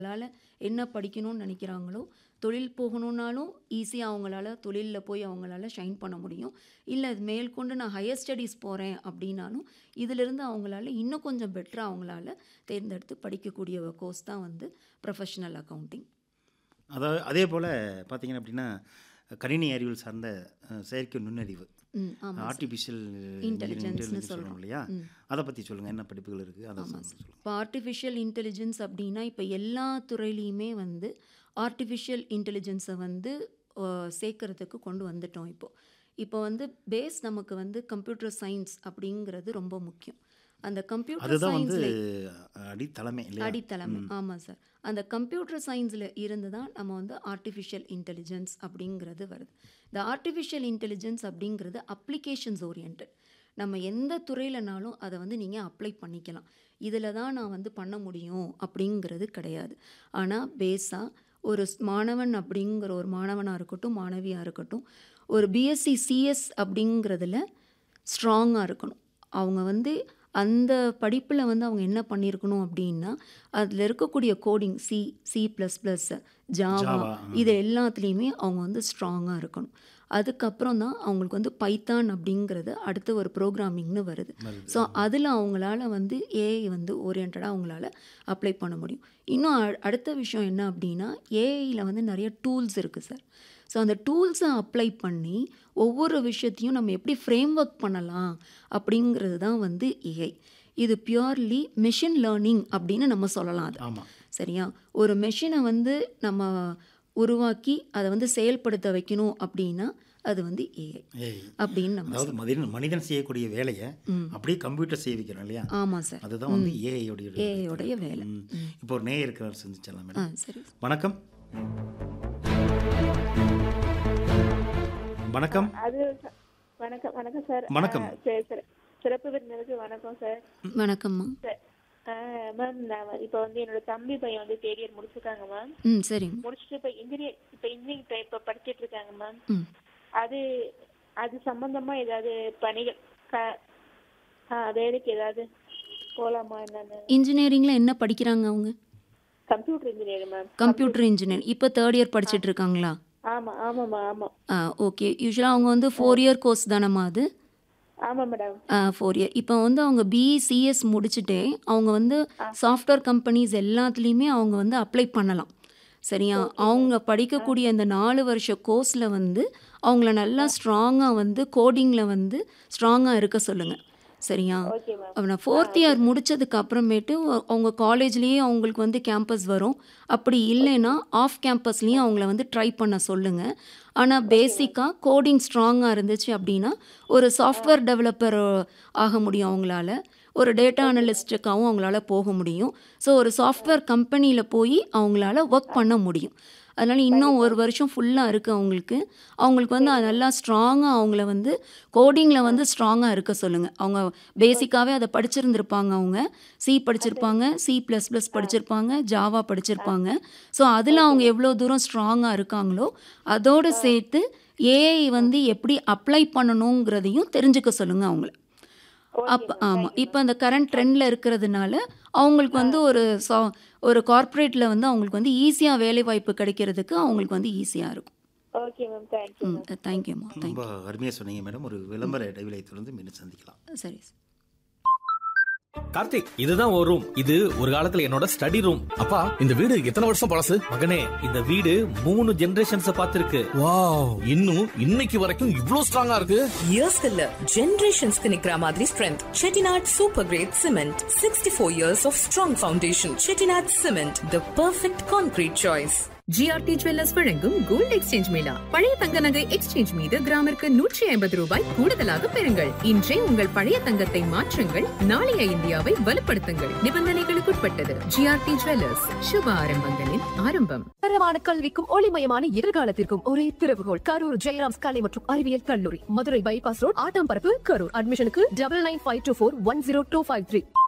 அவங்களால என்ன படிக்கணும்னு நினைக்கிறாங்களோ தொழில் போகணுன்னாலும் ஈஸியாக அவங்களால தொழிலில் போய் அவங்களால ஷைன் பண்ண முடியும் இல்லை அது மேற்கொண்டு நான் ஹையர் ஸ்டடீஸ் போகிறேன் அப்படின்னாலும் இதிலிருந்து அவங்களால இன்னும் கொஞ்சம் பெட்டராக அவங்களால தேர்ந்தெடுத்து படிக்கக்கூடிய கோர்ஸ் தான் வந்து ப்ரொஃபஷனல் அக்கௌண்டிங் அதாவது அதே போல் பார்த்தீங்கன்னா அப்படின்னா கணினி அறிவியல் சார்ந்த அஹ், செயற்கை நுண்ணறிவு ம் ஆமாம் ஆர்டிஃபிஷியல் Intelligence-னு சொல்கிறோம் சொல்றோம். இல்லையா அதை பற்றி சொல்லுங்கள் என்ன படிப்புகள் இருக்குது அதை சொல்லுங்கள் இப்போ ஆர்டிஃபிஷியல் இன்டெலிஜென்ஸ் அப்படின்னா இப்போ எல்லா துறையிலையுமே வந்து ஆர்டிஃபிஷியல் இன்டெலிஜென்ஸை வந்து அஹ், சேர்க்கறதுக்கு கொண்டு வந்துட்டோம் இப்போ இப்போ வந்து பேஸ் நமக்கு வந்து கம்ப்யூட்டர் சயின்ஸ் அப்படிங்கிறது ரொம்ப முக்கியம் அந்த கம்ப்யூட்டர் அதுதான் வந்து சயின்ஸில் அடித்தலைமை இல்லையா அடித்தளம் ஆமாம் சார் அந்த கம்ப்யூட்டர் சயின்ஸில் இருந்து தான் நம்ம வந்து ஆர்டிஃபிஷியல் இன்டெலிஜென்ஸ் அப்படிங்கிறது வருது இந்த ஆர்டிஃபிஷியல் இன்டெலிஜென்ஸ் அப்படிங்கிறது அப்ளிகேஷன்ஸ் ஓரியன்ட் நம்ம எந்த துறையிலனாலும் அதை வந்து நீங்கள் அப்ளை பண்ணிக்கலாம் இதில் தான் நான் வந்து பண்ண முடியும் அப்படிங்கிறது கிடையாது ஆனால் பேஸாக ஒரு ஸ்- மாணவன் அப்படிங்கிற ஒரு மாணவனாக இருக்கட்டும் மாணவியாக இருக்கட்டும் ஒரு பிஎஸ்சி சிஎஸ் அப்படிங்கிறதுல ஸ்ட்ராங்காக இருக்கணும் அவங்க வந்து அந்த படிப்பில் வந்து அவங்க என்ன பண்ணியிருக்கணும் அப்படின்னா அதில் இருக்கக்கூடிய coding C C plus plus Java Java, இது எல்லாத்துலேயுமே அவங்க வந்து ஸ்ட்ராங்காக இருக்கணும் அதுக்கப்புறம் தான் அவங்களுக்கு வந்து பைத்தான் அப்படிங்கிறது அடுத்த ஒரு ப்ரோக்ராமிங்னு வருது ஸோ அதில் அவங்களால வந்து ஏஐ வந்து ஓரியன்டாக அவங்களால அப்ளை பண்ண முடியும் இன்னும் அ- அடுத்த விஷயம் என்ன அப்படின்னா ஏஐயில் வந்து நிறைய டூல்ஸ் இருக்குது சார் ஸோ அந்த டூல்ஸை அப்ளை பண்ணி ஒவ்வொரு விஷயத்தையும் நம்ம எப்படி ஃப்ரேம் ஒர்க் பண்ணலாம் அப்படிங்கிறது தான் வந்து ஏஐ இது பியூர்லி மிஷின் லேர்னிங் அப்படின்னு நம்ம சொல்லலாம் அது ஆமாம் சரியா ஒரு மெஷினை வந்து நம்ம உருவாக்கி அதை வந்து செயல்படுத்த வைக்கணும் அப்படின்னா அது வந்து ஏஐ ஏய் அப்படின்னு நம்ம அதாவது மனிதன் மனிதன் செய்யக்கூடிய வேலையை அப்படியே கம்ப்யூட்டர் செய்ய வைக்கிறோம் இல்லையா ஆமாம் சார் அதுதான் வந்து ஏஐயோடைய ஏஐயோடைய வேலை இப்போ ஒரு நேயர் இருக்கிறார் செஞ்சுச்சலாம் ஆ மேடம் சரி வணக்கம் வணக்கம் அது ச- வணக்கம் வணக்கம் சார் வணக்கம். ஆ, சரி, சரி. சிறப்பு விருந்தினருக்கு வணக்கம் சார் வணக்கம்மா சார் மேம் நான் வ- இப்போ வந்து என்னோட தம்பி பையன் வந்து தேர்ட் இயர் முடிச்சிருக்காங்க மேம் ம் சரிம்மா முடிச்சுட்டு இப்போ இன்ஜினியர் இப்போ இன்ஜினியரிங் இப்போ இப்போ படிச்சிட்டு இருக்காங்க மேம் ம் அது அது சம்பந்தமா ஏதாவது பணிகள் க- ஆ, வேலைக்கு ஏதாவது போலாமா என்னன்னு இன்ஜினியரிங்கில் என்ன படிக்கிறாங்க அவங்க computer engineer ma'am computer engineer இப்போ தேர்ட் இயர் படிச்சிட்டு இருக்காங்களா ஆமா ஆமாம்மா ஆமாம் ஆ ஓகே யூஸ்வலாக அவங்க வந்து ஃபோர் இயர் கோர்ஸ் தானம்மா அது ஆமாம் மேடம் ஃபோர் இயர் இப்போ வந்து அவங்க பிஇ சிஎஸ் முடிச்சுட்டே அவங்க வந்து சாஃப்ட்வேர் கம்பெனிஸ் எல்லாத்துலேயுமே அவங்க வந்து அப்ளை பண்ணலாம் சரியா அவங்க படிக்கக்கூடிய அந்த நாலு வருஷ கோர்ஸில் வந்து அவங்கள நல்லா ஸ்ட்ராங்காக வந்து கோடிங்கில் வந்து ஸ்ட்ராங்காக இருக்க சொல்லுங்கள் சரியா ஓகே மேம் அவனை ஃபோர்த் இயர் முடிச்சதுக்கு அப்புறமேட்டு அ- அவங்க காலேஜ்லேயே அவங்களுக்கு வந்து கேம்பஸ் வரும் அப்படி இல்லைன்னா ஆஃப் கேம்பஸ்லேயும் அவங்கள வந்து ட்ரை பண்ண சொல்லுங்கள் ஆனால் பேசிக்காக கோடிங் ஸ்ட்ராங்காக இருந்துச்சு அப்படின்னா ஒரு சாஃப்ட்வேர் டெவலப்பர் ஆக முடியும் அவங்களால ஒரு டேட்டா அனலிஸ்ட்டுக்காகவும் அவங்களால போக முடியும் ஸோ ஒரு சாஃப்ட்வேர் கம்பெனியில் போய் அவங்களால ஒர்க் பண்ண முடியும் அதனால் இன்னும் ஒரு வருஷம் ஃபுல்லாக இருக்குது அவங்களுக்கு அவங்களுக்கு வந்து அது நல்லா ஸ்ட்ராங்காக அவங்கள வந்து கோடிங்கில் வந்து ஸ்ட்ராங்காக இருக்க சொல்லுங்கள் அவங்க பேசிக்காகவே அதை படிச்சிருந்திருப்பாங்க அவங்க சி படிச்சிருப்பாங்க சி ப்ளஸ் ப்ளஸ் படிச்சிருப்பாங்க ஜாவா படிச்சிருப்பாங்க ஸோ அதில் அவங்க எவ்வளோ தூரம் ஸ்ட்ராங்காக இருக்காங்களோ அதோடு சேர்த்து ஏஐ வந்து எப்படி அப்ளை பண்ணணுங்கிறதையும் தெரிஞ்சுக்க சொல்லுங்கள் அவங்கள அப்போ ஆமாம் இப்போ அந்த கரண்ட் ட்ரெண்டில் இருக்கிறதுனால அவங்களுக்கு வந்து ஒரு சா ஒரு கார்ப்பரேட்டில் வந்து அவங்களுக்கு வந்து ஈஸியாக வேலை வாய்ப்பு கிடைக்கிறதுக்கு அவங்களுக்கு வந்து ஈஸியாக இருக்கும் ஓகே மேம் தேங்க்யூ ம் தேங்க்யூம்மா தேங்க் ரொம்ப அருமையாக சொன்னீங்க மேடம் ஒரு விளம்பர இடைவெளியை தொடர்ந்து மீண்டும் சந்திக்கலாம் சரி கார்த்திக் இதுதான் ஒரு ரூம் இது ஒரு காலத்துல என்னோட ஸ்டடி ரூம் அப்பா இந்த வீடு எத்தனை வருஷம் பழசு மகனே இந்த வீடு மூணு ஜெனரேஷன்ஸ் பார்த்திருக்கு வாவ் இன்னும் இன்னைக்கு வரைக்கும் இவ்ளோ ஸ்ட்ராங்கா இருக்கு இயர்ஸ்க்கு இல்ல ஜெனரேஷன்ஸ்க்கு நிக்கிற மாதிரி strength Chettinad super grade cement sixty four years of strong foundation Chettinad cement the perfect concrete choice GRT jewellers வழங்கும் கோல்ட் எக்ஸ்சேஞ்ச் மேளா பழைய தங்க நகை எக்ஸ்சேஞ்ச் மீது கிராமிற்கு நூற்றி ஐம்பது ரூபாய் கூடுதலாக பெறுங்கள் இன்றே உங்கள் பழைய தங்கத்தை மாற்றுங்கள் நாளைய இந்தியாவை வலுப்படுத்துங்கள் நிபந்தனைகளுக்குட்பட்டது ஜிஆர்டி ஜுவல்லர்ஸ் சுப ஆரம்பங்களின் ஆரம்பம் தரமான கல்விக்கும் ஒளிமயமான எதிர்காலத்திற்கும் ஒரே திறவுகோல் கரூர் ஜெயராம்ஸ் கலை மற்றும் அறிவியல் கல்லூரி மதுரை பைபாஸ் ரோட் ஆட்டாம்பரப்பு கரூர் அட்மிஷனுக்கு double nine five two four one zero two five three